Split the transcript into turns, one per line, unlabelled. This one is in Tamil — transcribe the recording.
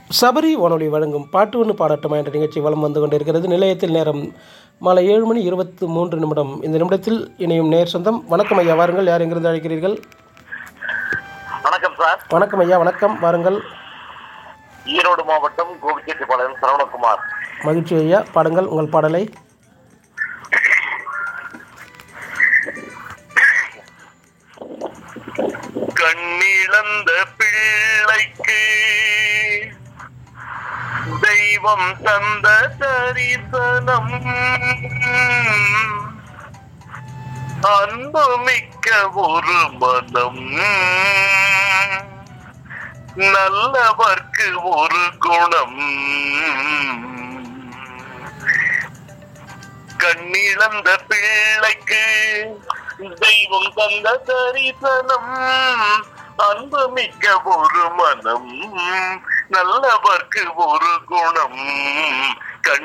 சபரி வானொலி வழங்கும் பாட்டு ஒன்று பாடட்டுமா என்ற நிகழ்ச்சி வலம் வந்து கொண்டிருக்கிறது நிலையத்தில் நேரம் மாலை ஏழு மணி இருபத்து மூன்று நிமிடம் இந்த நிமிடத்தில் இணையும் நேர் சொந்தம் வணக்கம் ஐயா வாருங்கள் யார் எங்கிருந்து அழைக்கிறீர்கள்
வணக்கம் சார்
வணக்கம் ஐயா வணக்கம் வாருங்கள்
ஈரோடு மாவட்டம் கோபிச்செட்டிப்பாளையம் சரவணகுமார்
மகிழ்ச்சி ஐயா பாடுங்கள் உங்கள் பாடலை
கண்ணிழந்த பிள்ளைக்கு தெய்வம் தந்த தரிசனம் அன்பு மிக்க ஒரு மனம் நல்லவர்க்கு ஒரு குணம் கண்ணிழந்த பிள்ளைக்கு தெய்வம் தந்த தரிசனம் அன்பு மிக்க ஒரு மனம் நல்லவர்க்கு ஒரு குணம்